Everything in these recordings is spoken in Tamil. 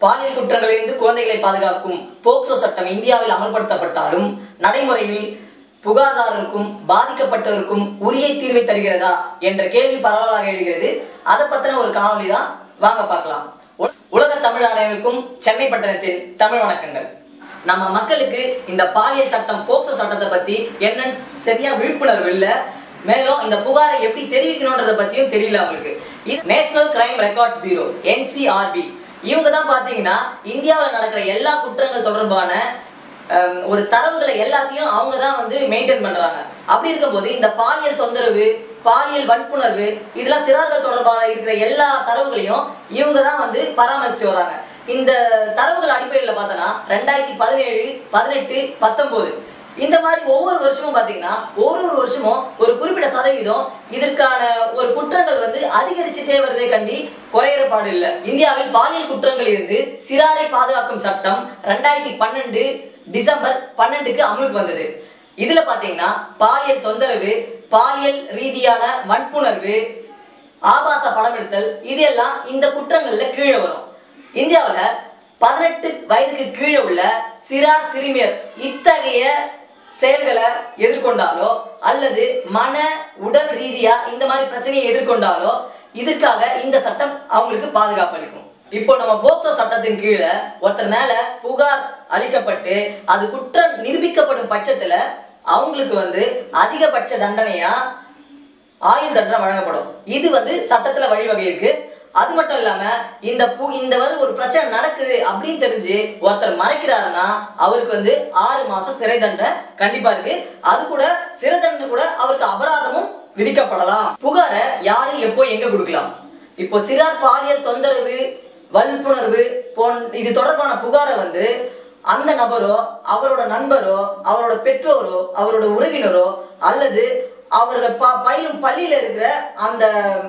பாலியல் குற்றங்களிலிருந்து குழந்தைகளை பாதுகாக்கும் போக்சோ சட்டம் இந்தியாவில் அமல்படுத்தப்பட்டாலும் நடைமுறையில் புகார்தாரருக்கும் பாதிக்கப்பட்டவருக்கும் உரிய தீர்வை தருகிறதா என்ற கேள்வி பரவலாக எழுகிறது அதை பத்தின ஒரு காணொளி தான் வாங்க பார்க்கலாம் உ- உலக தமிழ் ஆணையருக்கும் சென்னை பட்டணத்தின் தமிழ் வணக்கங்கள் நம்ம மக்களுக்கு இந்த பாலியல் சட்டம் போக்சோ சட்டத்தை பத்தி என்னன்னு சரியா விழிப்புணர்வு இல்லை மேலும் இந்த புகாரை எப்படி தெரிவிக்கணுன்றத பத்தியும் தெரியல அவங்களுக்கு இது National Crime Records Bureau NCRB இவங்க தான் பாத்தீங்கன்னா இந்தியாவில் நடக்கிற எல்லா குற்றங்கள் தொடர்பான ஹம், ஒரு தரவுகளை எல்லாத்தையும் அவங்க தான் வந்து மெயின்டைன் பண்றாங்க அப்படி இருக்கும்போது இந்த பாலியல் தொந்தரவு பாலியல் வன்புணர்வு இதெல்லாம் சிறார்கள் தொடர்பான இருக்கிற எல்லா தரவுகளையும் இவங்க தான் வந்து பராமரிச்சு வராங்க இந்த தரவுகள் அடிப்படையில் பார்த்தோன்னா ரெண்டாயிரத்தி பதினேழு பதினெட்டு பத்தொம்போது இந்த மாதிரி ஒவ்வொரு வருஷமும் பார்த்தீங்கன்னா ஒரு ஒரு வருஷமும் ஒரு குறிப்பிட்ட சதவீதம் இதற்கான ஒரு குற்றங்கள் வந்து அதிகரிச்சுட்டே வருதே கண்டி குறையிற பாடு இல்லை இந்தியாவில் பாலியல் குற்றங்கள் இருந்து சிறாரை பாதுகாக்கும் சட்டம் ரெண்டாயிரத்தி பன்னெண்டு டிசம்பர் பன்னெண்டுக்கு அமலுக்கு வந்தது இதுல பாத்தீங்கன்னா பாலியல் தொந்தரவு பாலியல் ரீதியான வன்புணர்வு ஆபாச படம் எடுத்தல் இது எல்லாம் இந்த குற்றங்கள்ல கீழே வரும் இந்தியாவுல பதினெட்டு வயதுக்கு கீழே உள்ள சிறார் சிறுமியர் இத்தகைய செயல்களை எதிர்கொண்டாலோ அல்லது மன உடல் ரீதியா இந்த மாதிரி பிரச்சனையை எதிர்கொண்டாலோ இதற்காக இந்த சட்டம் அவங்களுக்கு பாதுகாப்பு அளிக்கும் இப்போ நம்ம போக்சோ சட்டத்தின் கீழே ஒருத்தர் மேல புகார் அளிக்கப்பட்டு அது குற்றம் நிரூபிக்கப்படும் பட்சத்துல அவங்களுக்கு வந்து அதிகபட்ச தண்டனையா ஆயுள் தண்டனை வழங்கப்படும் இது வந்து சட்டத்துல வழிவகை இருக்கு அது மட்டும் இல்லாம இந்த பூ இந்த வந்து ஒரு பிரச்சனை நடக்குது அப்படின்னு தெரிஞ்சு ஒருத்தர் மறைக்கிறாருன்னா அவருக்கு வந்து ஆறு மாசம் சிறை தண்டனை கண்டிப்பா இருக்கு அது கூட சிறை தண்டனை கூட அவருக்கு அபராதமும் விதிக்கப்படலாம் புகாரை யாரு எப்போ எங்க கொடுக்கலாம் இப்போ சிறார் பாலியல் தொந்தரவு வன்புணர்வு போன் இது தொடர்பான புகாரை வந்து அந்த நபரோ அவரோட நண்பரோ அவரோட பெற்றோரோ அவரோட உறவினரோ அல்லது அவர்கள் ப பயிலும் பள்ளியில இருக்கிற அந்த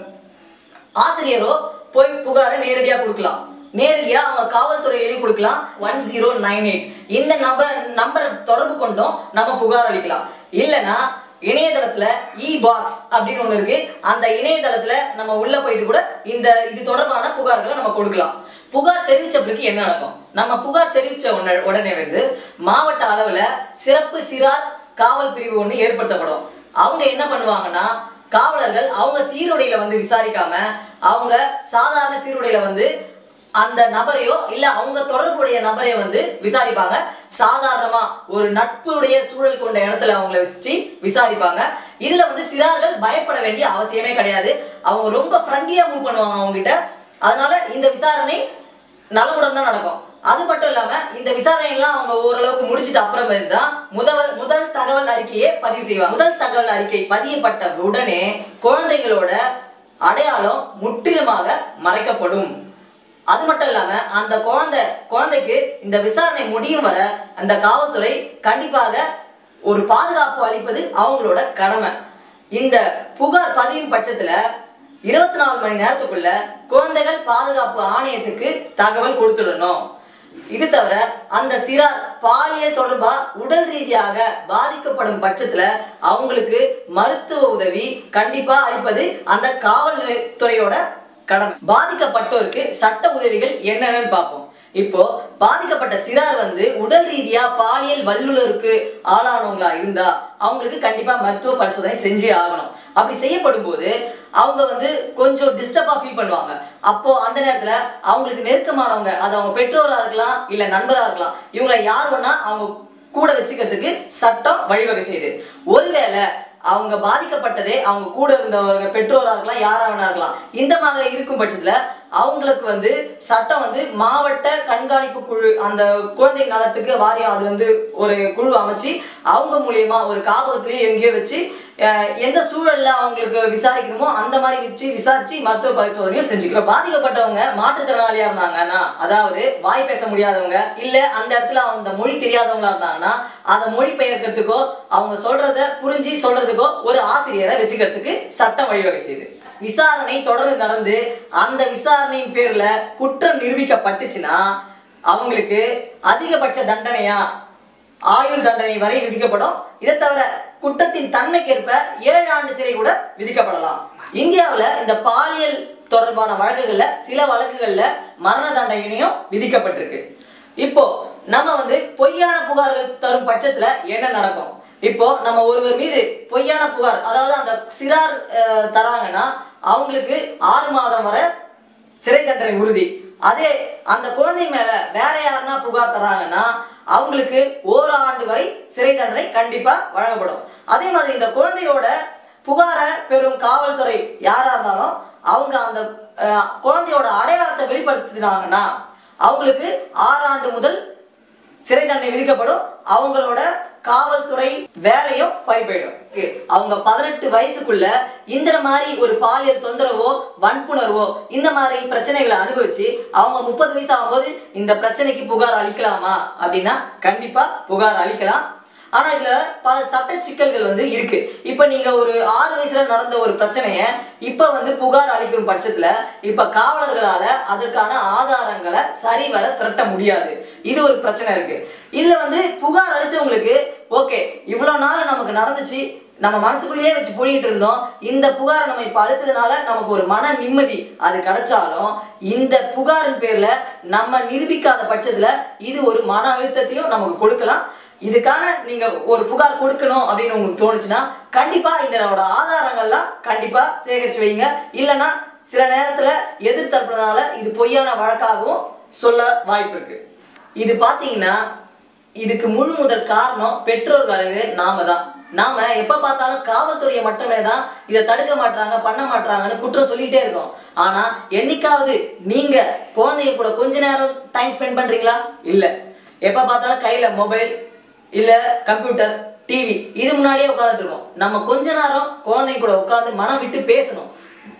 ஆசிரியரோ போய் புகாரை நேரடியா கொடுக்கலாம் நேரடியா அவங்க காவல்துறையிலையும் கொடுக்கலாம் ஒன் ஜீரோ நைன் எயிட் இந்த நம்பர் நம்பரை தொடர்பு கொண்டும் நம்ம புகார் அளிக்கலாம் இல்லைன்னா இணையதளத்துல இ பாக்ஸ் அப்படின்னு ஒண்ணு இருக்கு அந்த இணையதளத்துல நம்ம உள்ள போயிட்டு கூட இந்த இது தொடர்பான புகார்களை நம்ம கொடுக்கலாம் புகார் தெரிவிச்ச பிறகு என்ன நடக்கும் நம்ம புகார் தெரிவிச்ச உடனே உடனே வந்து மாவட்ட அளவுல சிறப்பு சிறார் காவல் பிரிவு ஒன்று ஏற்படுத்தப்படும் அவங்க என்ன பண்ணுவாங்கன்னா காவலர்கள் அவங்க சீருடையில வந்து விசாரிக்காம அவங்க சாதாரண சீருடையில வந்து அந்த நபரையோ இல்ல அவங்க தொடர்புடைய நபரையோ வந்து விசாரிப்பாங்க சாதாரணமா ஒரு நட்புடைய சூழல் கொண்ட இடத்துல அவங்கள வச்சு விசாரிப்பாங்க இதுல வந்து சிறார்கள் பயப்பட வேண்டிய அவசியமே கிடையாது அவங்க ரொம்ப ஃப்ரெண்ட்லியா மூவ் பண்ணுவாங்க அவங்க கிட்ட அதனால இந்த விசாரணை நலமுடன் தான் நடக்கும் அது மட்டும் இல்லாம இந்த விசாரணையெல்லாம் அவங்க ஓரளவுக்கு முடிச்சிட்டு அப்புறமேல் தான் முதல் முதல் தகவல் அறிக்கையை பதிவு செய்வாங்க முதல் தகவல் அறிக்கை பதியப்பட்ட உடனே குழந்தைகளோட அடையாளம் முற்றிலுமாக மறைக்கப்படும் அது மட்டும் இல்லாம அந்த குழந்தை குழந்தைக்கு இந்த விசாரணை முடியும் வர அந்த காவல்துறை கண்டிப்பாக ஒரு பாதுகாப்பு அளிப்பது அவங்களோட கடமை இந்த புகார் பதியும் பட்சத்துல இருபத்தி நாலு மணி நேரத்துக்குள்ள குழந்தைகள் பாதுகாப்பு ஆணையத்துக்கு தகவல் கொடுத்துடணும் இது தவிர அந்த சிறார் பாலியல் தொடர்பா உடல் ரீதியாக பாதிக்கப்படும் பட்சத்துல அவங்களுக்கு மருத்துவ உதவி கண்டிப்பா அளிப்பது அந்த காவல்துறையோட கடமை பாதிக்கப்பட்டோருக்கு சட்ட உதவிகள் என்னென்னு பார்ப்போம் இப்போ பாதிக்கப்பட்ட சிறார் வந்து உடல் ரீதியா பாலியல் வல்லுநருக்கு ஆளானவங்களா இருந்தா அவங்களுக்கு கண்டிப்பா மருத்துவ பரிசோதனை செஞ்சே ஆகணும் அப்படி செய்யப்படும் போது அவங்க வந்து கொஞ்சம் டிஸ்டர்பா ஃபீல் பண்ணுவாங்க அப்போ அந்த நேரத்துல அவங்களுக்கு நெருக்கமானவங்க அது அவங்க பெற்றோரா இருக்கலாம் இல்ல நண்பரா இருக்கலாம் இவங்களை யார் வேணா அவங்க கூட வச்சுக்கிறதுக்கு சட்டம் வழிவகை செய்யுது ஒருவேளை அவங்க பாதிக்கப்பட்டதே அவங்க கூட இருந்தவங்க பெற்றோரா இருக்கலாம் யாரா வேணா இருக்கலாம் இந்த மாதிரி இருக்கும் பட்சத்துல அவங்களுக்கு வந்து சட்டம் வந்து மாவட்ட கண்காணிப்பு குழு அந்த குழந்தை நலத்துக்கு வாரியம் அது வந்து ஒரு குழு அமைச்சு அவங்க மூலியமா ஒரு காப்பகத்திலேயே எங்கேயோ வச்சு அஹ், எந்த சூழல்ல அவங்களுக்கு விசாரிக்கணுமோ அந்த மாதிரி வச்சு விசாரிச்சு மருத்துவ பரிசோதனையும் செஞ்சுக்கலாம் பாதிக்கப்பட்டவங்க மாற்றுத்திறனாளியா இருந்தாங்கன்னா அதாவது வாய் பேச முடியாதவங்க இல்ல அந்த இடத்துல அந்த மொழி தெரியாதவங்களா இருந்தாங்கன்னா அதை மொழி பெயர்க்கிறதுக்கோ அவங்க சொல்றத புரிஞ்சு சொல்றதுக்கோ ஒரு ஆசிரியரை வச்சுக்கிறதுக்கு சட்டம் வழிவகை செய்யுது விசாரணை தொடர்ந்து நடந்து அந்த விசாரணையின் பேர்ல குற்றம் நிரூபிக்கப்பட்டுச்சுன்னா அவங்களுக்கு அதிகபட்ச தண்டனையா ஆயுள் தண்டனை வரை விதிக்கப்படும் இதை தவிர குற்றத்தின் தன்மைக்கேற்ப ஏழு ஆண்டு சிறை கூட விதிக்கப்படலாம் இந்தியாவுல இந்த பாலியல் தொடர்பான வழக்குகள்ல சில வழக்குகள்ல மரண தண்டனையும் விதிக்கப்பட்டிருக்கு இப்போ நம்ம வந்து பொய்யான புகார்கள் தரும் பட்சத்துல என்ன நடக்கும் இப்போ நம்ம ஒருவர் மீது பொய்யான புகார் அதாவது அந்த சிறார் அஹ், தராங்கன்னா அவங்களுக்கு ஆறு மாதம் வரை சிறை தண்டனை உறுதி அதே அந்த குழந்தை மேல வேற யாருன்னா புகார் தராங்கன்னா அவங்களுக்கு ஓராண்டு வரை சிறை தண்டனை கண்டிப்பா வழங்கப்படும் அதே மாதிரி இந்த குழந்தையோட புகாரை பெறும் காவல்துறை யாரா இருந்தாலும் அவங்க அந்த அஹ், குழந்தையோட அடையாளத்தை வெளிப்படுத்தினாங்கன்னா அவங்களுக்கு ஆறாண்டு முதல் சிறை தண்டனை விதிக்கப்படும் அவங்களோட காவல்துறை வேலையும் பறிபோயிடும் Okay. அவங்க பதினெட்டு வயசுக்குள்ள இந்த மாதிரி ஒரு பாலியல் தொந்தரவோ வன்புணர்வோ இந்த மாதிரி பிரச்சனைகளை அனுபவிச்சு அவங்க முப்பது வயசு ஆகும்போது இந்த பிரச்சனைக்கு புகார் அளிக்கலாமா அப்படின்னா கண்டிப்பா புகார் அளிக்கலாம் ஆனா இதுல பல சட்ட சிக்கல்கள் வந்து இருக்கு இப்ப நீங்க ஒரு ஆறு வயசுல நடந்த ஒரு பிரச்சனைய இப்ப வந்து புகார் அளிக்கும் பட்சத்துல இப்ப காவலர்களால அதற்கான ஆதாரங்களை சரிவர திரட்ட முடியாது இது ஒரு பிரச்சனை இருக்கு இதுல வந்து புகார் அளிச்சவங்களுக்கு ஓகே இவ்வளவு நாள் நமக்கு நடந்துச்சு நம்ம மனசுக்குள்ளேயே வச்சு புழியிட்டு இருந்தோம் இந்த புகாரை நம்ம இப்ப அழிச்சதுனால நமக்கு ஒரு மன நிம்மதி அது கிடைச்சாலும் இந்த புகாரின் பேர்ல நம்ம நிரூபிக்காத பட்சத்துல இது ஒரு மன அழுத்தத்தையும் நமக்கு கொடுக்கலாம் இதுக்கான நீங்க ஒரு புகார் கொடுக்கணும் அப்படின்னு உங்களுக்கு தோணுச்சுன்னா கண்டிப்பா இதனோட ஆதாரங்கள்லாம் கண்டிப்பா சேகரிச்சு வைங்க இல்லைன்னா சில நேரத்துல எதிர்த்தரப்புனால இது பொய்யான வழக்காகவும் சொல்ல வாய்ப்பு இருக்கு இது பாத்தீங்கன்னா இதுக்கு முழு முதல் காரணம் பெற்றோர்களே நாம தான் நாம எப்ப பார்த்தாலும் காவல்துறையை மட்டுமே தான் இதை தடுக்க மாட்டாங்க பண்ண மாட்டாங்கன்னு குற்றம் சொல்லிட்டே இருக்கோம் ஆனா என்னைக்காவது நீங்க குழந்தைய கூட கொஞ்ச நேரம் டைம் ஸ்பெண்ட் பண்றீங்களா இல்ல எப்ப பார்த்தாலும் கையில மொபைல் இல்ல கம்ப்யூட்டர் டிவி இது முன்னாடியே உட்காந்துட்டு இருக்கோம் நம்ம கொஞ்ச நேரம் குழந்தைங்க கூட உட்காந்து மனம் விட்டு பேசணும்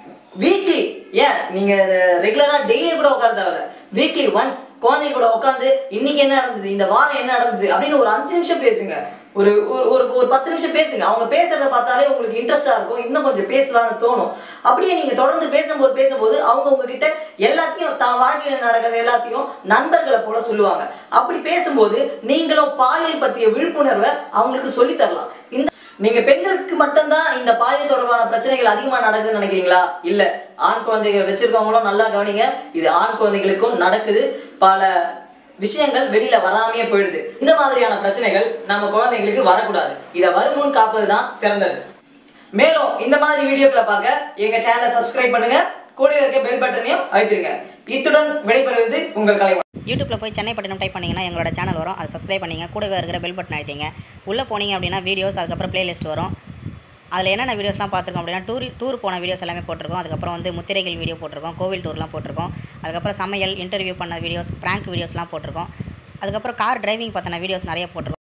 வீக்லி ஏன் நீங்க ரெகுலரா டெய்லி கூட உட்கார தேவையில்ல வீக்லி ஒன்ஸ் குழந்தைங்க கூட உட்காந்து இன்னைக்கு என்ன நடந்தது இந்த வாரம் என்ன நடந்தது அப்படின்னு ஒரு அஞ்சு நிமிஷம் பேசுங்க ஒரு ஒரு ஒரு ஒரு பத்து நிமிஷம் பேசுங்க அவங்க பேசுறத பார்த்தாலே உங்களுக்கு இன்ட்ரெஸ்டா இருக்கும் இன்னும் கொஞ்சம் பேசலாம்னு தோணும் அப்படியே நீங்க தொடர்ந்து பேசும்போது பேசும்போது அவங்க உங்ககிட்ட எல்லாத்தையும் தான் வாழ்க்கையில் நடக்கிறது எல்லாத்தையும் நண்பர்களை போல சொல்லுவாங்க அப்படி பேசும்போது நீங்களும் பாலியல் பற்றிய விழிப்புணர்வை அவங்களுக்கு சொல்லித் தரலாம் இந்த நீங்க பெண்களுக்கு மட்டும்தான் இந்த பாலியல் தொடர்பான பிரச்சனைகள் அதிகமா நடக்குதுன்னு நினைக்கிறீங்களா இல்ல ஆண் குழந்தைகள் வச்சிருக்கவங்களும் நல்லா கவனிங்க இது ஆண் குழந்தைகளுக்கும் நடக்குது பல விஷயங்கள் வெளியில வராமையே போயிடுது இந்த மாதிரியான பிரச்சனைகள் நம்ம குழந்தைங்களுக்கு வரக்கூடாது இதை வருமுன் காப்பதுதான் சிறந்தது மேலும் இந்த மாதிரி வீடியோக்களை பார்க்க எங்க சேனலை சப்ஸ்கிரைப் பண்ணுங்க கூடவே இருக்க பெல் பட்டனையும் அழுத்திருங்க இத்துடன் விடைபெறுவது உங்கள் கலை யூடியூப்பில் போய் சென்னை பட்டினம் டைப் பண்ணிங்கன்னா எங்களோட சேனல் வரும் அதை சப்ஸ்கிரைப் பண்ணிங்க கூடவே இருக்கிற பெல் பட்டன் அழுத்திங்க உள்ளே போனீங்க அப்படின்னா வீடியோஸ் அதுக்கப்புறம் பிளேலிஸ்ட் வரும் அதில் என்னென்ன வீடியோஸ்லாம் பார்த்துருக்கோம் அப்படின்னா டூர் டூர் போன வீடியோஸ் எல்லாமே போட்டிருக்கோம் அதுக்கப்புறம் வந்து முத்திரைகள் வீடியோ போட்டிருக்கோம் கோவில் டூர்லாம் போட்டிருக்கோம் அதுக்கப்புறம் சமையல் இன்டர்வியூ பண்ண வீடியோஸ் ப்ராங்க் வீடியோஸ்லாம் போட்டிருக்கோம் அதுக்கப்புறம் கார் டிரைவிங் பற்றின வீடியோஸ் நிறைய போட்டிருக்கோம்